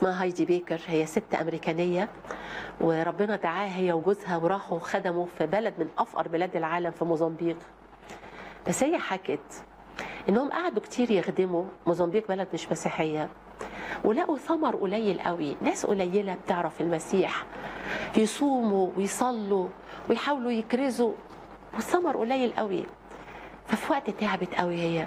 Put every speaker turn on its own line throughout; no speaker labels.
اسمها هايدي بيكر هي ست أمريكانية وربنا دعاها هي وجوزها وراحوا خدموا في بلد من أفقر بلاد العالم في موزمبيق بس هي حكت إنهم قعدوا كتير يخدموا موزمبيق بلد مش مسيحية ولقوا ثمر قليل قوي ناس قليلة بتعرف المسيح يصوموا ويصلوا ويحاولوا يكرزوا والثمر قليل قوي ففي وقت تعبت قوي هي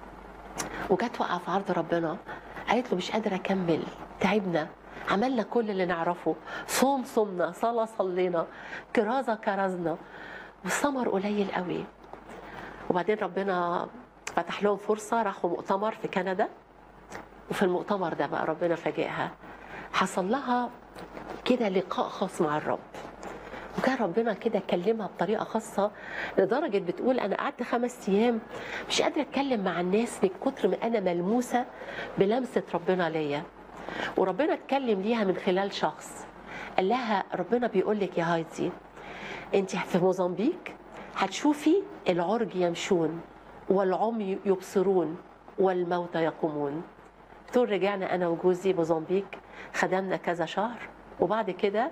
وجت وقع في عرض ربنا قالت له مش قادره اكمل تعبنا عملنا كل اللي نعرفه صوم صمنا صلاه صلينا كرازه كرزنا والثمر قليل قوي وبعدين ربنا فتح لهم فرصه راحوا مؤتمر في كندا وفي المؤتمر ده بقى ربنا فاجئها حصل لها كده لقاء خاص مع الرب وكان ربنا كده كلمها بطريقه خاصه لدرجه بتقول انا قعدت خمس ايام مش قادره اتكلم مع الناس من كتر ما انا ملموسه بلمسه ربنا ليا وربنا اتكلم ليها من خلال شخص قال لها ربنا بيقول لك يا هايدي انت في موزمبيق هتشوفي العرج يمشون والعمي يبصرون والموتى يقومون تقول رجعنا انا وجوزي موزمبيق خدمنا كذا شهر وبعد كده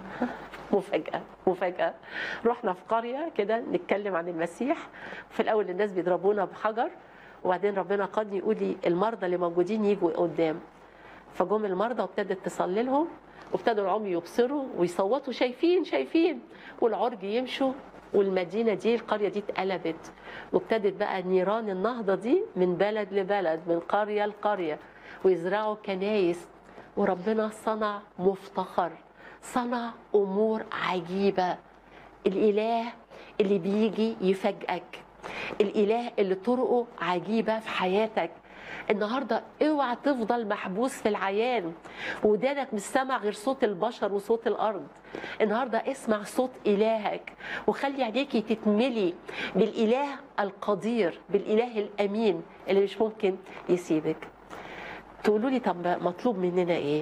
مفاجأة مفاجأة رحنا في قرية كده نتكلم عن المسيح في الأول الناس بيضربونا بحجر وبعدين ربنا قادني يقول لي المرضى اللي موجودين يجوا قدام فجم المرضى وابتدت تصلي لهم وابتدوا العمي يبصروا ويصوتوا شايفين شايفين والعرج يمشوا والمدينة دي القرية دي اتقلبت وابتدت بقى نيران النهضة دي من بلد لبلد من قرية لقرية ويزرعوا كنايس وربنا صنع مفتخر صنع امور عجيبه الاله اللي بيجي يفاجئك الاله اللي طرقه عجيبه في حياتك النهارده اوعى تفضل محبوس في العيان ودانك مش سامع غير صوت البشر وصوت الارض النهارده اسمع صوت الهك وخلي عينيكي تتملي بالاله القدير بالاله الامين اللي مش ممكن يسيبك تقولوا لي طب مطلوب مننا ايه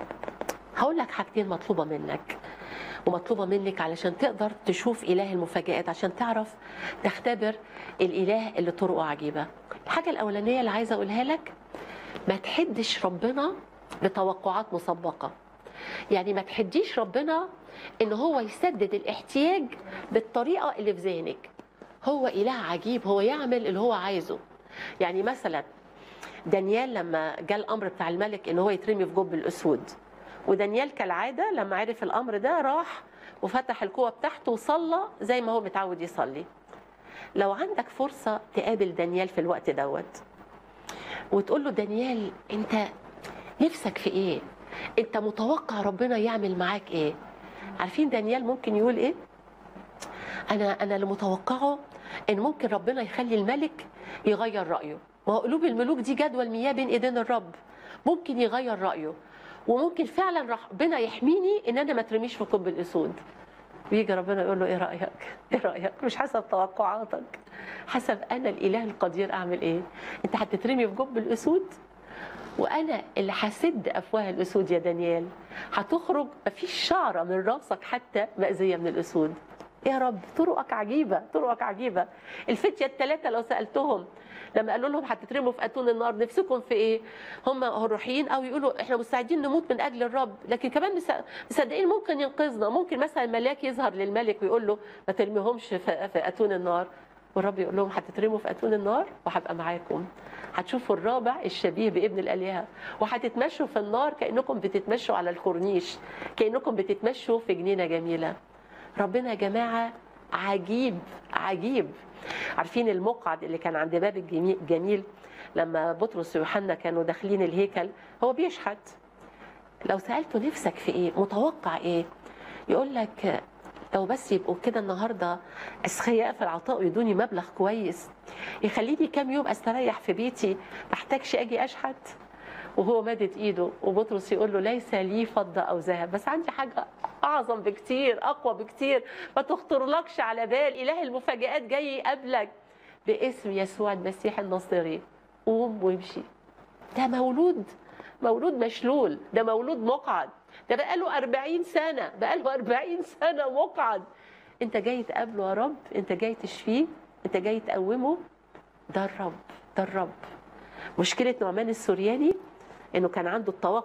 هقول لك حاجتين مطلوبه منك ومطلوبه منك علشان تقدر تشوف اله المفاجآت عشان تعرف تختبر الاله اللي طرقه عجيبه الحاجه الاولانيه اللي عايزه اقولها لك ما تحدش ربنا بتوقعات مسبقه يعني ما تحديش ربنا ان هو يسدد الاحتياج بالطريقه اللي في ذهنك هو اله عجيب هو يعمل اللي هو عايزه يعني مثلا دانيال لما جاء الامر بتاع الملك ان هو يترمي في جب الاسود ودانيال كالعاده لما عرف الامر ده راح وفتح القوه بتاعته وصلى زي ما هو متعود يصلي لو عندك فرصه تقابل دانيال في الوقت دوت وتقول له دانيال انت نفسك في ايه انت متوقع ربنا يعمل معاك ايه عارفين دانيال ممكن يقول ايه انا انا اللي متوقعه ان ممكن ربنا يخلي الملك يغير رايه ما هو قلوب الملوك دي جدول مياه بين ايدين الرب ممكن يغير رايه وممكن فعلا ربنا يحميني ان انا ما اترميش في قب الاسود ويجي ربنا يقول له ايه رايك ايه رايك مش حسب توقعاتك حسب انا الاله القدير اعمل ايه انت هتترمي في جب الاسود وانا اللي هسد افواه الاسود يا دانيال هتخرج مفيش شعره من راسك حتى مأذيه من الاسود يا رب طرقك عجيبه طرقك عجيبه الفتيه الثلاثه لو سالتهم لما قالوا لهم هتترموا في اتون النار نفسكم في ايه؟ هم روحيين او يقولوا احنا مستعدين نموت من اجل الرب لكن كمان مصدقين ممكن ينقذنا ممكن مثلا ملاك يظهر للملك ويقول له ما ترميهمش في, في اتون النار والرب يقول لهم هتترموا في اتون النار وهبقى معاكم هتشوفوا الرابع الشبيه بابن الالهه وهتتمشوا في النار كانكم بتتمشوا على الكورنيش كانكم بتتمشوا في جنينه جميله ربنا يا جماعه عجيب عجيب عارفين المقعد اللي كان عند باب الجميل لما بطرس ويوحنا كانوا داخلين الهيكل هو بيشحت لو سالته نفسك في ايه متوقع ايه يقول لك لو بس يبقوا كده النهارده اسخياء في العطاء ويدوني مبلغ كويس يخليني كام يوم استريح في بيتي ما احتاجش اجي اشحت وهو مادت ايده وبطرس يقول له ليس لي فضه او ذهب بس عندي حاجه اعظم بكتير اقوى بكتير ما تخطرلكش على بال اله المفاجات جاي يقابلك باسم يسوع المسيح الناصري قوم وامشي ده مولود مولود مشلول ده مولود مقعد ده بقاله 40 سنه بقاله 40 سنه مقعد انت جاي تقابله يا رب انت جاي تشفيه انت جاي تقومه ده الرب ده الرب مشكله نعمان السورياني انه كان عنده التوقع